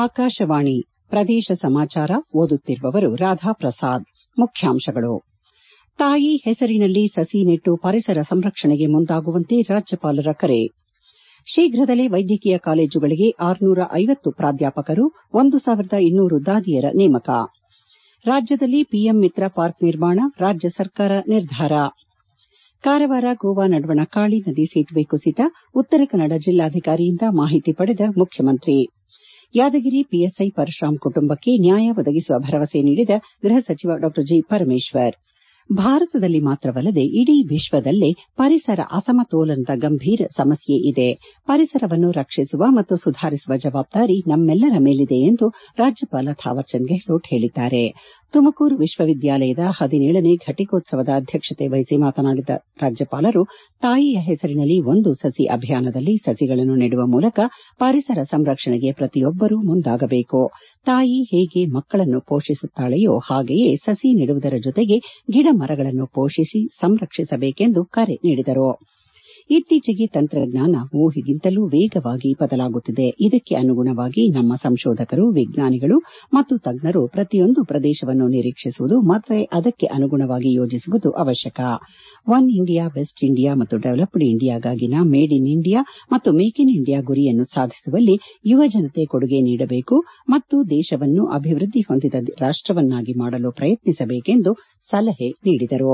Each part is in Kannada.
ಆಕಾಶವಾಣಿ ಪ್ರದೇಶ ಸಮಾಚಾರ ಓದುತ್ತಿರುವವರು ರಾಧಾಪ್ರಸಾದ್ ಮುಖ್ಯಾಂಶಗಳು ತಾಯಿ ಹೆಸರಿನಲ್ಲಿ ಸಸಿ ನೆಟ್ಟು ಪರಿಸರ ಸಂರಕ್ಷಣೆಗೆ ಮುಂದಾಗುವಂತೆ ರಾಜ್ಯಪಾಲರ ಕರೆ ಶೀಘ್ರದಲ್ಲೇ ವೈದ್ಯಕೀಯ ಕಾಲೇಜುಗಳಿಗೆ ಆರುನೂರ ಐವತ್ತು ಪ್ರಾಧ್ಯಾಪಕರು ಒಂದು ಸಾವಿರದ ಇನ್ನೂರು ದಾದಿಯರ ನೇಮಕ ರಾಜ್ಯದಲ್ಲಿ ಪಿಎಂ ಮಿತ್ರ ಪಾರ್ಕ್ ನಿರ್ಮಾಣ ರಾಜ್ಯ ಸರ್ಕಾರ ನಿರ್ಧಾರ ಕಾರವಾರ ಗೋವಾ ನಡುವಣ ಕಾಳಿ ನದಿ ಸೇತುವೆ ಕುಸಿತ ಉತ್ತರ ಕನ್ನಡ ಜಿಲ್ಲಾಧಿಕಾರಿಯಿಂದ ಮಾಹಿತಿ ಪಡೆದ ಮುಖ್ಯಮಂತ್ರಿ ಯಾದಗಿರಿ ಪಿಎಸ್ಐ ಪರಶುರಾಮ್ ಕುಟುಂಬಕ್ಕೆ ನ್ಯಾಯ ಒದಗಿಸುವ ಭರವಸೆ ನೀಡಿದ ಗೃಹ ಸಚಿವ ಡಾ ಜಿ ಪರಮೇಶ್ವರ್ ಭಾರತದಲ್ಲಿ ಮಾತ್ರವಲ್ಲದೆ ಇಡೀ ವಿಶ್ವದಲ್ಲೇ ಪರಿಸರ ಅಸಮತೋಲನದ ಗಂಭೀರ ಸಮಸ್ಯೆ ಇದೆ ಪರಿಸರವನ್ನು ರಕ್ಷಿಸುವ ಮತ್ತು ಸುಧಾರಿಸುವ ಜವಾಬ್ದಾರಿ ನಮ್ಮೆಲ್ಲರ ಮೇಲಿದೆ ಎಂದು ರಾಜ್ಯಪಾಲ ಥಾವರ್ಚಂದ್ ಗೆಹ್ಲೋಟ್ ಹೇಳಿದ್ದಾರೆ ತುಮಕೂರು ವಿಶ್ವವಿದ್ಯಾಲಯದ ಹದಿನೇಳನೇ ಘಟಿಕೋತ್ಸವದ ಅಧ್ಯಕ್ಷತೆ ವಹಿಸಿ ಮಾತನಾಡಿದ ರಾಜ್ಯಪಾಲರು ತಾಯಿಯ ಹೆಸರಿನಲ್ಲಿ ಒಂದು ಸಸಿ ಅಭಿಯಾನದಲ್ಲಿ ಸಸಿಗಳನ್ನು ನೆಡುವ ಮೂಲಕ ಪರಿಸರ ಸಂರಕ್ಷಣೆಗೆ ಪ್ರತಿಯೊಬ್ಬರೂ ಮುಂದಾಗಬೇಕು ತಾಯಿ ಹೇಗೆ ಮಕ್ಕಳನ್ನು ಪೋಷಿಸುತ್ತಾಳೆಯೋ ಹಾಗೆಯೇ ಸಸಿ ನೆಡುವುದರ ಜೊತೆಗೆ ಗಿಡ ಮರಗಳನ್ನು ಪೋಷಿಸಿ ಸಂರಕ್ಷಿಸಬೇಕೆಂದು ಕರೆ ನೀಡಿದರು ಇತ್ತೀಚೆಗೆ ತಂತ್ರಜ್ಞಾನ ಊಹೆಗಿಂತಲೂ ವೇಗವಾಗಿ ಬದಲಾಗುತ್ತಿದೆ ಇದಕ್ಕೆ ಅನುಗುಣವಾಗಿ ನಮ್ಮ ಸಂಶೋಧಕರು ವಿಜ್ಞಾನಿಗಳು ಮತ್ತು ತಜ್ಞರು ಪ್ರತಿಯೊಂದು ಪ್ರದೇಶವನ್ನು ನಿರೀಕ್ಷಿಸುವುದು ಮತ್ತು ಅದಕ್ಕೆ ಅನುಗುಣವಾಗಿ ಯೋಜಿಸುವುದು ಅವಶ್ಯಕ ಒನ್ ಇಂಡಿಯಾ ಬೆಸ್ಟ್ ಇಂಡಿಯಾ ಮತ್ತು ಡೆವಲಪ್ಡ್ ಇಂಡಿಯಾಗಾಗಿನ ಮೇಡ್ ಇನ್ ಇಂಡಿಯಾ ಮತ್ತು ಮೇಕ್ ಇನ್ ಇಂಡಿಯಾ ಗುರಿಯನ್ನು ಸಾಧಿಸುವಲ್ಲಿ ಯುವಜನತೆ ಕೊಡುಗೆ ನೀಡಬೇಕು ಮತ್ತು ದೇಶವನ್ನು ಅಭಿವೃದ್ಧಿ ಹೊಂದಿದ ರಾಷ್ಟವನ್ನಾಗಿ ಮಾಡಲು ಪ್ರಯತ್ನಿಸಬೇಕೆಂದು ಸಲಹೆ ನೀಡಿದರು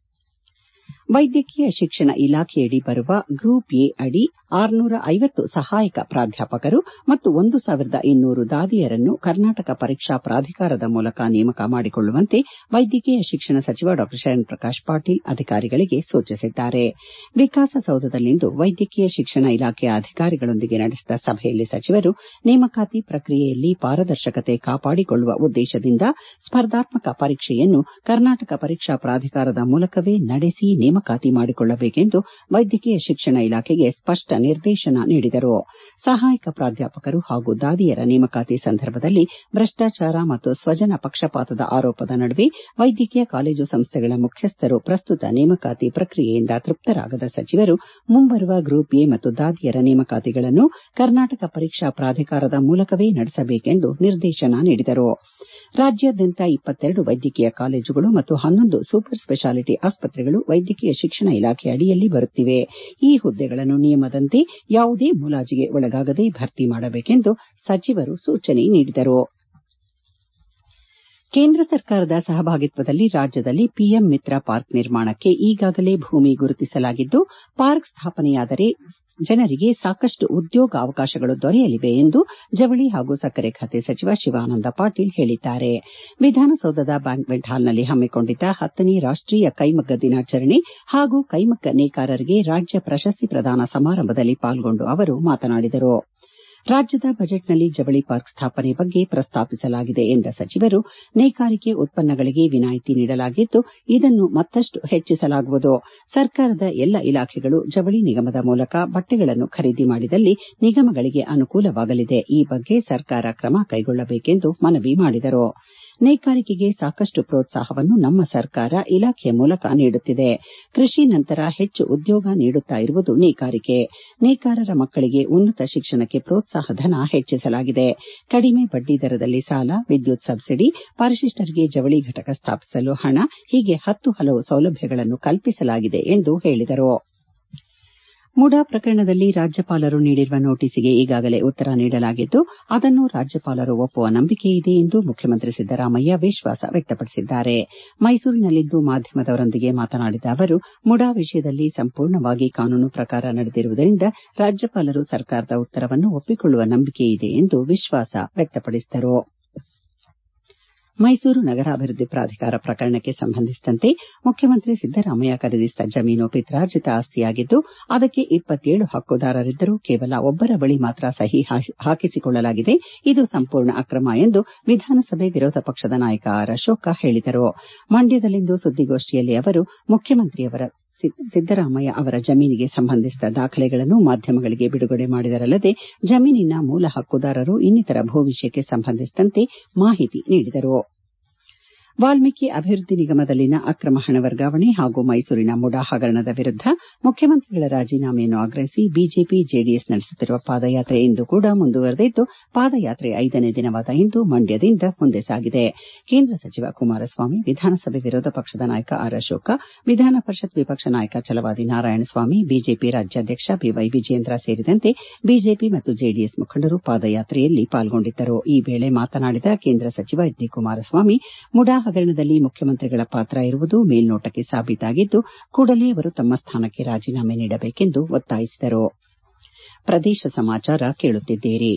ವೈದ್ಯಕೀಯ ಶಿಕ್ಷಣ ಇಲಾಖೆಯಡಿ ಬರುವ ಗ್ರೂಪ್ ಎ ಅಡಿ ಆರುನೂರ ಐವತ್ತು ಸಹಾಯಕ ಪ್ರಾಧ್ಯಾಪಕರು ಮತ್ತು ಒಂದು ಸಾವಿರದ ಇನ್ನೂರು ದಾದಿಯರನ್ನು ಕರ್ನಾಟಕ ಪರೀಕ್ಷಾ ಪ್ರಾಧಿಕಾರದ ಮೂಲಕ ನೇಮಕ ಮಾಡಿಕೊಳ್ಳುವಂತೆ ವೈದ್ಯಕೀಯ ಶಿಕ್ಷಣ ಸಚಿವ ಡಾ ಶರಣ್ ಪ್ರಕಾಶ್ ಪಾಟೀಲ್ ಅಧಿಕಾರಿಗಳಿಗೆ ಸೂಚಿಸಿದ್ದಾರೆ ವಿಕಾಸಸೌಧದಲ್ಲಿಂದು ವೈದ್ಯಕೀಯ ಶಿಕ್ಷಣ ಇಲಾಖೆಯ ಅಧಿಕಾರಿಗಳೊಂದಿಗೆ ನಡೆಸಿದ ಸಭೆಯಲ್ಲಿ ಸಚಿವರು ನೇಮಕಾತಿ ಪ್ರಕ್ರಿಯೆಯಲ್ಲಿ ಪಾರದರ್ಶಕತೆ ಕಾಪಾಡಿಕೊಳ್ಳುವ ಉದ್ದೇಶದಿಂದ ಸ್ಪರ್ಧಾತ್ಮಕ ಪರೀಕ್ಷೆಯನ್ನು ಕರ್ನಾಟಕ ಪರೀಕ್ಷಾ ಪ್ರಾಧಿಕಾರದ ಮೂಲಕವೇ ನಡೆಸಿ ನೇಮಕಾತಿ ಮಾಡಿಕೊಳ್ಳಬೇಕೆಂದು ವೈದ್ಯಕೀಯ ಶಿಕ್ಷಣ ಇಲಾಖೆಗೆ ಸ್ಪಷ್ಟ ನಿರ್ದೇಶನ ನೀಡಿದರು ಸಹಾಯಕ ಪ್ರಾಧ್ಯಾಪಕರು ಹಾಗೂ ದಾದಿಯರ ನೇಮಕಾತಿ ಸಂದರ್ಭದಲ್ಲಿ ಭ್ರಷ್ಟಾಚಾರ ಮತ್ತು ಸ್ವಜನ ಪಕ್ಷಪಾತದ ಆರೋಪದ ನಡುವೆ ವೈದ್ಯಕೀಯ ಕಾಲೇಜು ಸಂಸ್ಥೆಗಳ ಮುಖ್ಯಸ್ಥರು ಪ್ರಸ್ತುತ ನೇಮಕಾತಿ ಪ್ರಕ್ರಿಯೆಯಿಂದ ತೃಪ್ತರಾಗದ ಸಚಿವರು ಮುಂಬರುವ ಗ್ರೂಪ್ ಎ ಮತ್ತು ದಾದಿಯರ ನೇಮಕಾತಿಗಳನ್ನು ಕರ್ನಾಟಕ ಪರೀಕ್ಷಾ ಪ್ರಾಧಿಕಾರದ ಮೂಲಕವೇ ನಡೆಸಬೇಕೆಂದು ನಿರ್ದೇಶನ ನೀಡಿದರು ರಾಜ್ಯಾದ್ಯಂತ ಇಪ್ಪತ್ತೆರಡು ವೈದ್ಯಕೀಯ ಕಾಲೇಜುಗಳು ಮತ್ತು ಹನ್ನೊಂದು ಸೂಪರ್ ಸ್ಪೆಷಾಲಿಟಿ ಆಸ್ಪತ್ರೆಗಳು ವೈದ್ಯಕೀಯ ಶಿಕ್ಷಣ ಇಲಾಖೆ ಅಡಿಯಲ್ಲಿ ಬರುತ್ತಿವೆ ಈ ಹುದ್ದೆಗಳನ್ನು ನಿಯಮದಂತೆ ಯಾವುದೇ ಮುಲಾಜಿಗೆ ಒಳಗಾಗದೆ ಭರ್ತಿ ಮಾಡಬೇಕೆಂದು ಸಚಿವರು ಸೂಚನೆ ನೀಡಿದರು ಕೇಂದ್ರ ಸರ್ಕಾರದ ಸಹಭಾಗಿತ್ವದಲ್ಲಿ ರಾಜ್ಯದಲ್ಲಿ ಪಿಎಂ ಮಿತ್ರ ಪಾರ್ಕ್ ನಿರ್ಮಾಣಕ್ಕೆ ಈಗಾಗಲೇ ಭೂಮಿ ಗುರುತಿಸಲಾಗಿದ್ದು ಪಾರ್ಕ್ ಸ್ಥಾಪನೆಯಾದರೆ ಜನರಿಗೆ ಸಾಕಷ್ಟು ಉದ್ಯೋಗಾವಕಾಶಗಳು ದೊರೆಯಲಿವೆ ಎಂದು ಜವಳಿ ಹಾಗೂ ಸಕ್ಕರೆ ಖಾತೆ ಸಚಿವ ಶಿವಾನಂದ ಪಾಟೀಲ್ ಹೇಳಿದ್ದಾರೆ ವಿಧಾನಸೌಧದ ಬ್ಯಾಂಕ್ವೆಟ್ ಹಾಲ್ನಲ್ಲಿ ಹಮ್ಮಿಕೊಂಡಿದ್ದ ಹತ್ತನೇ ರಾಷ್ಟೀಯ ಕೈಮಗ್ಗ ದಿನಾಚರಣೆ ಹಾಗೂ ಕೈಮಗ್ಗ ನೇಕಾರರಿಗೆ ರಾಜ್ಯ ಪ್ರಶಸ್ತಿ ಪ್ರದಾನ ಸಮಾರಂಭದಲ್ಲಿ ಪಾಲ್ಗೊಂಡು ಅವರು ಮಾತನಾಡಿದರು ರಾಜ್ಯದ ಬಜೆಟ್ನಲ್ಲಿ ಜವಳಿ ಪಾರ್ಕ್ ಸ್ಥಾಪನೆ ಬಗ್ಗೆ ಪ್ರಸ್ತಾಪಿಸಲಾಗಿದೆ ಎಂದ ಸಚಿವರು ನೇಕಾರಿಕೆ ಉತ್ಪನ್ನಗಳಿಗೆ ವಿನಾಯಿತಿ ನೀಡಲಾಗಿದ್ದು ಇದನ್ನು ಮತ್ತಷ್ಟು ಹೆಚ್ಚಿಸಲಾಗುವುದು ಸರ್ಕಾರದ ಎಲ್ಲ ಇಲಾಖೆಗಳು ಜವಳಿ ನಿಗಮದ ಮೂಲಕ ಬಟ್ಟೆಗಳನ್ನು ಖರೀದಿ ಮಾಡಿದಲ್ಲಿ ನಿಗಮಗಳಿಗೆ ಅನುಕೂಲವಾಗಲಿದೆ ಈ ಬಗ್ಗೆ ಸರ್ಕಾರ ಕ್ರಮ ಕೈಗೊಳ್ಳಬೇಕೆಂದು ಮನವಿ ಮಾಡಿದರು ನೇಕಾರಿಕೆಗೆ ಸಾಕಷ್ಟು ಪ್ರೋತ್ಸಾಹವನ್ನು ನಮ್ಮ ಸರ್ಕಾರ ಇಲಾಖೆಯ ಮೂಲಕ ನೀಡುತ್ತಿದೆ ಕೃಷಿ ನಂತರ ಹೆಚ್ಚು ಉದ್ಯೋಗ ನೀಡುತ್ತಾ ಇರುವುದು ನೇಕಾರಿಕೆ ನೇಕಾರರ ಮಕ್ಕಳಿಗೆ ಉನ್ನತ ಶಿಕ್ಷಣಕ್ಕೆ ಪ್ರೋತ್ಸಾಹಧನ ಹೆಚ್ಚಿಸಲಾಗಿದೆ ಕಡಿಮೆ ಬಡ್ಡಿ ದರದಲ್ಲಿ ಸಾಲ ವಿದ್ಯುತ್ ಸಬ್ಸಿಡಿ ಪರಿಶಿಷ್ಟರಿಗೆ ಜವಳಿ ಘಟಕ ಸ್ಥಾಪಿಸಲು ಹಣ ಹೀಗೆ ಹತ್ತು ಹಲವು ಸೌಲಭ್ಯಗಳನ್ನು ಕಲ್ಪಿಸಲಾಗಿದೆ ಎಂದು ಹೇಳಿದರು ಮುಡಾ ಪ್ರಕರಣದಲ್ಲಿ ರಾಜ್ಯಪಾಲರು ನೀಡಿರುವ ನೋಟಿಸ್ಗೆ ಈಗಾಗಲೇ ಉತ್ತರ ನೀಡಲಾಗಿದ್ದು ಅದನ್ನು ರಾಜ್ಯಪಾಲರು ಒಪ್ಪುವ ನಂಬಿಕೆಯಿದೆ ಎಂದು ಮುಖ್ಯಮಂತ್ರಿ ಸಿದ್ದರಾಮಯ್ಯ ವಿಶ್ವಾಸ ವ್ಯಕ್ತಪಡಿಸಿದ್ದಾರೆ ಮೈಸೂರಿನಲ್ಲಿಂದು ಮಾಧ್ಯಮದವರೊಂದಿಗೆ ಮಾತನಾಡಿದ ಅವರು ಮುಡಾ ವಿಷಯದಲ್ಲಿ ಸಂಪೂರ್ಣವಾಗಿ ಕಾನೂನು ಪ್ರಕಾರ ನಡೆದಿರುವುದರಿಂದ ರಾಜ್ಯಪಾಲರು ಸರ್ಕಾರದ ಉತ್ತರವನ್ನು ಒಪ್ಪಿಕೊಳ್ಳುವ ನಂಬಿಕೆಯಿದೆ ಎಂದು ವಿಶ್ವಾಸ ವ್ಯಕ್ತಪಡಿಸಿದರು ಮೈಸೂರು ನಗರಾಭಿವೃದ್ಧಿ ಪ್ರಾಧಿಕಾರ ಪ್ರಕರಣಕ್ಕೆ ಸಂಬಂಧಿಸಿದಂತೆ ಮುಖ್ಯಮಂತ್ರಿ ಸಿದ್ದರಾಮಯ್ಯ ಖರೀದಿಸಿದ ಜಮೀನು ಪಿತ್ರಾರ್ಜಿತ ಆಸ್ತಿಯಾಗಿದ್ದು ಅದಕ್ಕೆ ಇಪ್ಪತ್ತೇಳು ಹಕ್ಕುದಾರರಿದ್ದರೂ ಕೇವಲ ಒಬ್ಬರ ಬಳಿ ಮಾತ್ರ ಸಹಿ ಹಾಕಿಸಿಕೊಳ್ಳಲಾಗಿದೆ ಇದು ಸಂಪೂರ್ಣ ಅಕ್ರಮ ಎಂದು ವಿಧಾನಸಭೆ ವಿರೋಧ ಪಕ್ಷದ ನಾಯಕ ಆರ್ ಅಶೋಕ ಹೇಳಿದರು ಮಂಡ್ಯದಲ್ಲಿಂದು ಸುದ್ದಿಗೋಷ್ಠಿಯಲ್ಲಿ ಅವರು ಮುಖ್ಯಮಂತ್ರಿಯವರ ಸಿದ್ದರಾಮಯ್ಯ ಅವರ ಜಮೀನಿಗೆ ಸಂಬಂಧಿಸಿದ ದಾಖಲೆಗಳನ್ನು ಮಾಧ್ಯಮಗಳಿಗೆ ಬಿಡುಗಡೆ ಮಾಡಿದರಲ್ಲದೆ ಜಮೀನಿನ ಮೂಲ ಹಕ್ಕುದಾರರು ಇನ್ನಿತರ ಭೂ ವಿಷಯಕ್ಕೆ ಸಂಬಂಧಿಸಿದಂತೆ ಮಾಹಿತಿ ನೀಡಿದರು ವಾಲ್ಮೀಕಿ ಅಭಿವೃದ್ಧಿ ನಿಗಮದಲ್ಲಿನ ಅಕ್ರಮ ಹಣ ವರ್ಗಾವಣೆ ಹಾಗೂ ಮೈಸೂರಿನ ಮುಡಾ ಹಗರಣದ ವಿರುದ್ಧ ಮುಖ್ಯಮಂತ್ರಿಗಳ ರಾಜೀನಾಮೆಯನ್ನು ಆಗ್ರಹಿಸಿ ಬಿಜೆಪಿ ಜೆಡಿಎಸ್ ನಡೆಸುತ್ತಿರುವ ಪಾದಯಾತ್ರೆ ಇಂದು ಕೂಡ ಮುಂದುವರೆದಿದ್ದು ಪಾದಯಾತ್ರೆ ಐದನೇ ದಿನವಾದ ಇಂದು ಮಂಡ್ಯದಿಂದ ಮುಂದೆ ಸಾಗಿದೆ ಕೇಂದ್ರ ಸಚಿವ ಕುಮಾರಸ್ವಾಮಿ ವಿಧಾನಸಭೆ ವಿರೋಧ ಪಕ್ಷದ ನಾಯಕ ಆರ್ ಅಶೋಕ ವಿಧಾನ ಪರಿಷತ್ ವಿಪಕ್ಷ ನಾಯಕ ಛಲವಾದಿ ನಾರಾಯಣಸ್ವಾಮಿ ಬಿಜೆಪಿ ರಾಜ್ಯಾಧ್ಯಕ್ಷ ಬಿವೈ ವಿಜಯೇಂದ್ರ ಸೇರಿದಂತೆ ಬಿಜೆಪಿ ಮತ್ತು ಜೆಡಿಎಸ್ ಮುಖಂಡರು ಪಾದಯಾತ್ರೆಯಲ್ಲಿ ಪಾಲ್ಗೊಂಡಿದ್ದರು ಈ ವೇಳೆ ಮಾತನಾಡಿದ ಕೇಂದ್ರ ಸಚಿವ ಎಚ್ ಡಿ ಕುಮಾರಸ್ವಾಮಿ ಮುಡಾ ಹಗರಣದಲ್ಲಿ ಮುಖ್ಯಮಂತ್ರಿಗಳ ಪಾತ್ರ ಇರುವುದು ಮೇಲ್ನೋಟಕ್ಕೆ ಸಾಬೀತಾಗಿದ್ದು ಕೂಡಲೇ ಅವರು ತಮ್ಮ ಸ್ಥಾನಕ್ಕೆ ರಾಜೀನಾಮೆ ನೀಡಬೇಕೆಂದು ಒತ್ತಾಯಿಸಿದರು ಪ್ರದೇಶ ಸಮಾಚಾರ ಕೇಳುತ್ತಿದ್ದೀರಿ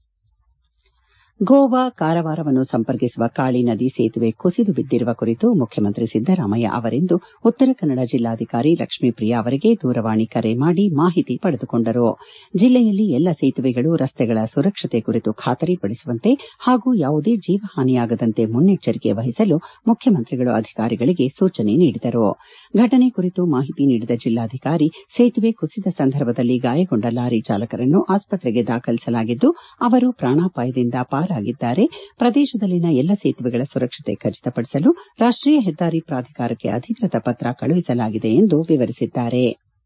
ಗೋವಾ ಕಾರವಾರವನ್ನು ಸಂಪರ್ಕಿಸುವ ಕಾಳಿ ನದಿ ಸೇತುವೆ ಕುಸಿದು ಬಿದ್ದಿರುವ ಕುರಿತು ಮುಖ್ಯಮಂತ್ರಿ ಸಿದ್ದರಾಮಯ್ಯ ಅವರಿಂದು ಉತ್ತರ ಕನ್ನಡ ಜಿಲ್ಲಾಧಿಕಾರಿ ಲಕ್ಷ್ಮೀಪ್ರಿಯಾ ಅವರಿಗೆ ದೂರವಾಣಿ ಕರೆ ಮಾಡಿ ಮಾಹಿತಿ ಪಡೆದುಕೊಂಡರು ಜಿಲ್ಲೆಯಲ್ಲಿ ಎಲ್ಲ ಸೇತುವೆಗಳು ರಸ್ತೆಗಳ ಸುರಕ್ಷತೆ ಕುರಿತು ಖಾತರಿಪಡಿಸುವಂತೆ ಹಾಗೂ ಯಾವುದೇ ಜೀವಹಾನಿಯಾಗದಂತೆ ಮುನ್ನೆಚ್ಚರಿಕೆ ವಹಿಸಲು ಮುಖ್ಯಮಂತ್ರಿಗಳು ಅಧಿಕಾರಿಗಳಿಗೆ ಸೂಚನೆ ನೀಡಿದರು ಘಟನೆ ಕುರಿತು ಮಾಹಿತಿ ನೀಡಿದ ಜಿಲ್ಲಾಧಿಕಾರಿ ಸೇತುವೆ ಕುಸಿದ ಸಂದರ್ಭದಲ್ಲಿ ಗಾಯಗೊಂಡ ಲಾರಿ ಚಾಲಕರನ್ನು ಆಸ್ಪತ್ರೆಗೆ ದಾಖಲಿಸಲಾಗಿದ್ದು ಅವರು ಪ್ರಾಣಾಪಾಯದಿಂದ ಪಾರಾಗಿದ್ದಾರೆ ಪ್ರದೇಶದಲ್ಲಿನ ಎಲ್ಲ ಸೇತುವೆಗಳ ಸುರಕ್ಷತೆ ಖಚಿತಪಡಿಸಲು ರಾಷ್ಟೀಯ ಹೆದ್ದಾರಿ ಪ್ರಾಧಿಕಾರಕ್ಕೆ ಅಧಿಕೃತ ಪತ್ರ ಕಳುಹಿಸಲಾಗಿದೆ ಎಂದು ವಿವರಿಸಿದ್ದಾರೆ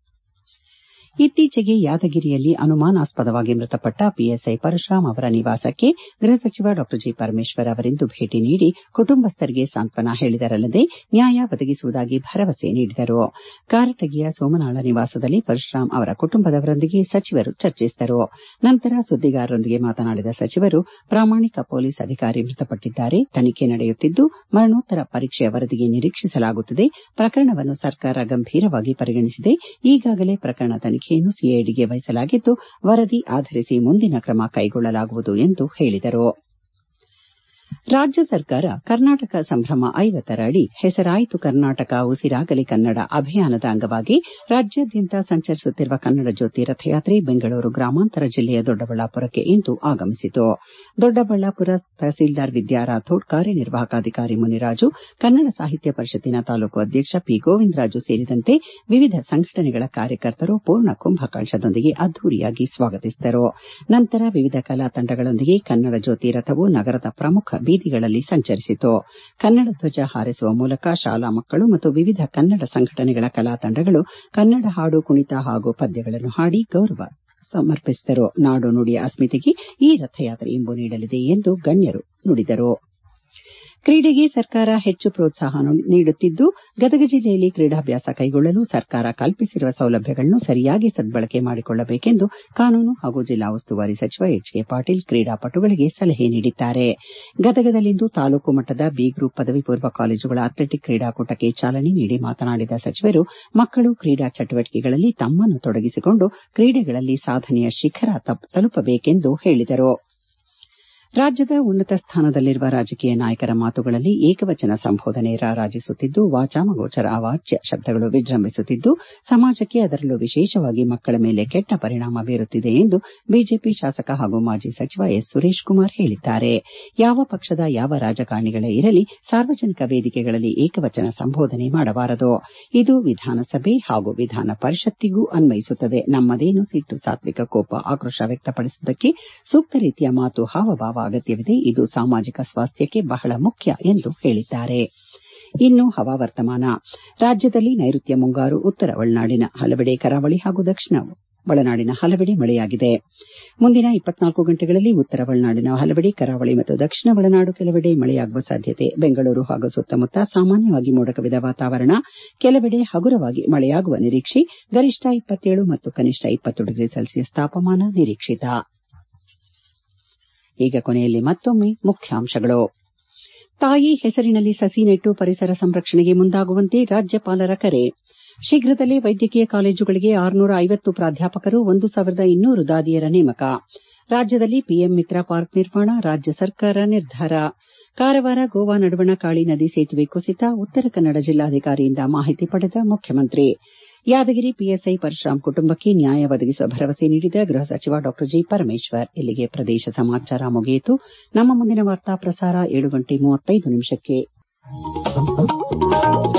ಇತ್ತೀಚೆಗೆ ಯಾದಗಿರಿಯಲ್ಲಿ ಅನುಮಾನಾಸ್ಪದವಾಗಿ ಮೃತಪಟ್ಟ ಪಿಎಸ್ಐ ಪರಶುರಾಮ್ ಅವರ ನಿವಾಸಕ್ಕೆ ಗೃಹ ಸಚಿವ ಡಾ ಜಿ ಪರಮೇಶ್ವರ್ ಅವರಿಂದು ಭೇಟಿ ನೀಡಿ ಕುಟುಂಬಸ್ಥರಿಗೆ ಸಾಂತ್ವನ ಹೇಳಿದರಲ್ಲದೆ ನ್ಯಾಯ ಒದಗಿಸುವುದಾಗಿ ಭರವಸೆ ನೀಡಿದರು ಕಾರಟಗಿಯ ಸೋಮನಾಳ ನಿವಾಸದಲ್ಲಿ ಪರಶುರಾಮ್ ಅವರ ಕುಟುಂಬದವರೊಂದಿಗೆ ಸಚಿವರು ಚರ್ಚಿಸಿದರು ನಂತರ ಸುದ್ದಿಗಾರರೊಂದಿಗೆ ಮಾತನಾಡಿದ ಸಚಿವರು ಪ್ರಾಮಾಣಿಕ ಪೊಲೀಸ್ ಅಧಿಕಾರಿ ಮೃತಪಟ್ಟಿದ್ದಾರೆ ತನಿಖೆ ನಡೆಯುತ್ತಿದ್ದು ಮರಣೋತ್ತರ ಪರೀಕ್ಷೆಯ ವರದಿಗೆ ನಿರೀಕ್ಷಿಸಲಾಗುತ್ತಿದೆ ಪ್ರಕರಣವನ್ನು ಸರ್ಕಾರ ಗಂಭೀರವಾಗಿ ಪರಿಗಣಿಸಿದೆ ಈಗಾಗಲೇ ಪ್ರಕರಣ ತನಿಖೆಯನ್ನು ಸಿಐಡಿಗೆ ವಹಿಸಲಾಗಿದ್ದು ವರದಿ ಆಧರಿಸಿ ಮುಂದಿನ ಕ್ರಮ ಕೈಗೊಳ್ಳಲಾಗುವುದು ಎಂದು ಹೇಳಿದರು ರಾಜ್ಯ ಸರ್ಕಾರ ಕರ್ನಾಟಕ ಸಂಭ್ರಮ ಐವತ್ತರ ಅಡಿ ಹೆಸರಾಯಿತು ಕರ್ನಾಟಕ ಉಸಿರಾಗಲಿ ಕನ್ನಡ ಅಭಿಯಾನದ ಅಂಗವಾಗಿ ರಾಜ್ಯಾದ್ಯಂತ ಸಂಚರಿಸುತ್ತಿರುವ ಕನ್ನಡ ಜ್ಯೋತಿ ರಥಯಾತ್ರೆ ಬೆಂಗಳೂರು ಗ್ರಾಮಾಂತರ ಜಿಲ್ಲೆಯ ದೊಡ್ಡಬಳ್ಳಾಪುರಕ್ಕೆ ಇಂದು ಆಗಮಿಸಿತು ದೊಡ್ಡಬಳ್ಳಾಪುರ ತಹಸೀಲ್ದಾರ್ ವಿದ್ಯಾ ರಾಥೋಡ್ ಕಾರ್ಯನಿರ್ವಾಹಕಾಧಿಕಾರಿ ಮುನಿರಾಜು ಕನ್ನಡ ಸಾಹಿತ್ಯ ಪರಿಷತ್ತಿನ ತಾಲೂಕು ಅಧ್ಯಕ್ಷ ಪಿ ಗೋವಿಂದರಾಜು ಸೇರಿದಂತೆ ವಿವಿಧ ಸಂಘಟನೆಗಳ ಕಾರ್ಯಕರ್ತರು ಪೂರ್ಣ ಕುಂಭಕಳಶದೊಂದಿಗೆ ಅದ್ದೂರಿಯಾಗಿ ಸ್ವಾಗತಿಸಿದರು ನಂತರ ವಿವಿಧ ಕಲಾ ತಂಡಗಳೊಂದಿಗೆ ಕನ್ನಡ ಜ್ಯೋತಿ ರಥವು ನಗರದ ಪ್ರಮುಖ ಬೀದಿಗಳಲ್ಲಿ ಸಂಚರಿಸಿತು ಕನ್ನಡ ಧ್ವಜ ಹಾರಿಸುವ ಮೂಲಕ ಶಾಲಾ ಮಕ್ಕಳು ಮತ್ತು ವಿವಿಧ ಕನ್ನಡ ಸಂಘಟನೆಗಳ ಕಲಾ ತಂಡಗಳು ಕನ್ನಡ ಹಾಡು ಕುಣಿತ ಹಾಗೂ ಪದ್ಯಗಳನ್ನು ಹಾಡಿ ಗೌರವ ಸಮರ್ಪಿಸಿದರು ನಾಡು ನುಡಿಯ ಅಸ್ಮಿತೆಗೆ ಈ ರಥಯಾತ್ರೆ ಇಂಬು ನೀಡಲಿದೆ ಎಂದು ಗಣ್ಯರು ನುಡಿದರು ಕ್ರೀಡೆಗೆ ಸರ್ಕಾರ ಹೆಚ್ಚು ಪ್ರೋತ್ಸಾಹ ನೀಡುತ್ತಿದ್ದು ಗದಗ ಜಿಲ್ಲೆಯಲ್ಲಿ ಕ್ರೀಡಾಭ್ಯಾಸ ಕೈಗೊಳ್ಳಲು ಸರ್ಕಾರ ಕಲ್ಪಿಸಿರುವ ಸೌಲಭ್ಯಗಳನ್ನು ಸರಿಯಾಗಿ ಸದ್ಬಳಕೆ ಮಾಡಿಕೊಳ್ಳಬೇಕೆಂದು ಕಾನೂನು ಹಾಗೂ ಜಿಲ್ಲಾ ಉಸ್ತುವಾರಿ ಸಚಿವ ಎಚ್ ಕೆ ಪಾಟೀಲ್ ಕ್ರೀಡಾಪಟುಗಳಿಗೆ ಸಲಹೆ ನೀಡಿದ್ದಾರೆ ಗದಗದಲ್ಲಿಂದು ತಾಲೂಕು ಮಟ್ಟದ ಬಿ ಗ್ರೂಪ್ ಪದವಿ ಪೂರ್ವ ಕಾಲೇಜುಗಳ ಅಥ್ಲೆಟಿಕ್ ಕ್ರೀಡಾಕೂಟಕ್ಕೆ ಚಾಲನೆ ನೀಡಿ ಮಾತನಾಡಿದ ಸಚಿವರು ಮಕ್ಕಳು ಕ್ರೀಡಾ ಚಟುವಟಿಕೆಗಳಲ್ಲಿ ತಮ್ಮನ್ನು ತೊಡಗಿಸಿಕೊಂಡು ಕ್ರೀಡೆಗಳಲ್ಲಿ ಸಾಧನೆಯ ಶಿಖರ ತಲುಪಬೇಕೆಂದು ಹೇಳಿದರು ರಾಜ್ಯದ ಉನ್ನತ ಸ್ಥಾನದಲ್ಲಿರುವ ರಾಜಕೀಯ ನಾಯಕರ ಮಾತುಗಳಲ್ಲಿ ಏಕವಚನ ಸಂಬೋಧನೆ ರಾರಾಜಿಸುತ್ತಿದ್ದು ವಾಚಾಮಗೋಚರ ಅವಾಚ್ಯ ಶಬ್ದಗಳು ವಿಜೃಂಭಿಸುತ್ತಿದ್ದು ಸಮಾಜಕ್ಕೆ ಅದರಲ್ಲೂ ವಿಶೇಷವಾಗಿ ಮಕ್ಕಳ ಮೇಲೆ ಕೆಟ್ಟ ಪರಿಣಾಮ ಬೀರುತ್ತಿದೆ ಎಂದು ಬಿಜೆಪಿ ಶಾಸಕ ಹಾಗೂ ಮಾಜಿ ಸಚಿವ ಎಸ್ ಸುರೇಶ್ ಕುಮಾರ್ ಹೇಳಿದ್ದಾರೆ ಯಾವ ಪಕ್ಷದ ಯಾವ ರಾಜಕಾರಣಿಗಳೇ ಇರಲಿ ಸಾರ್ವಜನಿಕ ವೇದಿಕೆಗಳಲ್ಲಿ ಏಕವಚನ ಸಂಬೋಧನೆ ಮಾಡಬಾರದು ಇದು ವಿಧಾನಸಭೆ ಹಾಗೂ ವಿಧಾನ ಪರಿಷತ್ತಿಗೂ ಅನ್ವಯಿಸುತ್ತದೆ ನಮ್ಮದೇನು ಸಿಟ್ಟು ಸಾತ್ವಿಕ ಕೋಪ ಆಕ್ರೋಶ ವ್ಯಕ್ತಪಡಿಸುವುದಕ್ಕೆ ಸೂಕ್ತ ರೀತಿಯ ಮಾತು ಹಾವಭಾವ ಅಗತ್ಯವಿದೆ ಇದು ಸಾಮಾಜಿಕ ಸ್ವಾಸ್ಥ್ಯಕ್ಕೆ ಬಹಳ ಮುಖ್ಯ ಎಂದು ಹೇಳಿದ್ದಾರೆ ಇನ್ನು ಹವಾವರ್ತಮಾನ ರಾಜ್ಯದಲ್ಲಿ ನೈಋತ್ಯ ಮುಂಗಾರು ಉತ್ತರ ಒಳನಾಡಿನ ಹಲವೆಡೆ ಕರಾವಳಿ ಹಾಗೂ ದಕ್ಷಿಣ ಒಳನಾಡಿನ ಹಲವೆಡೆ ಮಳೆಯಾಗಿದೆ ಮುಂದಿನ ಇಪ್ಪತ್ನಾಲ್ಕು ಗಂಟೆಗಳಲ್ಲಿ ಉತ್ತರ ಒಳನಾಡಿನ ಹಲವೆಡೆ ಕರಾವಳಿ ಮತ್ತು ದಕ್ಷಿಣ ಒಳನಾಡು ಕೆಲವೆಡೆ ಮಳೆಯಾಗುವ ಸಾಧ್ಯತೆ ಬೆಂಗಳೂರು ಹಾಗೂ ಸುತ್ತಮುತ್ತ ಸಾಮಾನ್ಯವಾಗಿ ಮೋಡ ಕವಿದ ವಾತಾವರಣ ಕೆಲವೆಡೆ ಹಗುರವಾಗಿ ಮಳೆಯಾಗುವ ನಿರೀಕ್ಷೆ ಗರಿಷ್ಠ ಇಪ್ಪತ್ತೇಳು ಮತ್ತು ಕನಿಷ್ಠ ಇಪ್ಪತ್ತು ಡಿಗ್ರಿ ಸೆಲ್ಸಿಯಸ್ ತಾಪಮಾನ ನಿರೀಕ್ಷಿತ ಈಗ ಕೊನೆಯಲ್ಲಿ ಮತ್ತೊಮ್ಮೆ ಮುಖ್ಯಾಂಶಗಳು ತಾಯಿ ಹೆಸರಿನಲ್ಲಿ ಸಸಿ ನೆಟ್ಟು ಪರಿಸರ ಸಂರಕ್ಷಣೆಗೆ ಮುಂದಾಗುವಂತೆ ರಾಜ್ಯಪಾಲರ ಕರೆ ಶೀಘ್ರದಲ್ಲೇ ವೈದ್ಯಕೀಯ ಕಾಲೇಜುಗಳಿಗೆ ಆರುನೂರ ಐವತ್ತು ಪ್ರಾಧ್ಯಾಪಕರು ಒಂದು ಸಾವಿರದ ಇನ್ನೂರು ದಾದಿಯರ ನೇಮಕ ರಾಜ್ಯದಲ್ಲಿ ಪಿಎಂ ಮಿತ್ರ ಪಾರ್ಕ್ ನಿರ್ಮಾಣ ರಾಜ್ಯ ಸರ್ಕಾರ ನಿರ್ಧಾರ ಕಾರವಾರ ಗೋವಾ ನಡುವಣ ಕಾಳಿ ನದಿ ಸೇತುವೆ ಕುಸಿತ ಉತ್ತರ ಕನ್ನಡ ಜಿಲ್ಲಾಧಿಕಾರಿಯಿಂದ ಮಾಹಿತಿ ಪಡೆದ ಮುಖ್ಯಮಂತ್ರಿ ಯಾದಗಿರಿ ಪಿಎಸ್ಐ ಪರಶುರಾಮ್ ಕುಟುಂಬಕ್ಕೆ ನ್ಯಾಯ ಒದಗಿಸುವ ಭರವಸೆ ನೀಡಿದ ಗೃಹ ಸಚಿವ ಡಾ ಜಿ ಪರಮೇಶ್ವರ್ ಇಲ್ಲಿಗೆ ಪ್ರದೇಶ ಸಮಾಚಾರ ಮುಗಿಯಿತು ನಮ್ಮ ಮುಂದಿನ ವಾರ್ತಾ ಪ್ರಸಾರ ಏಳು ಗಂಟೆ ಮೂವತ್ತೈದು ನಿಮಿಷಕ್ಕೆ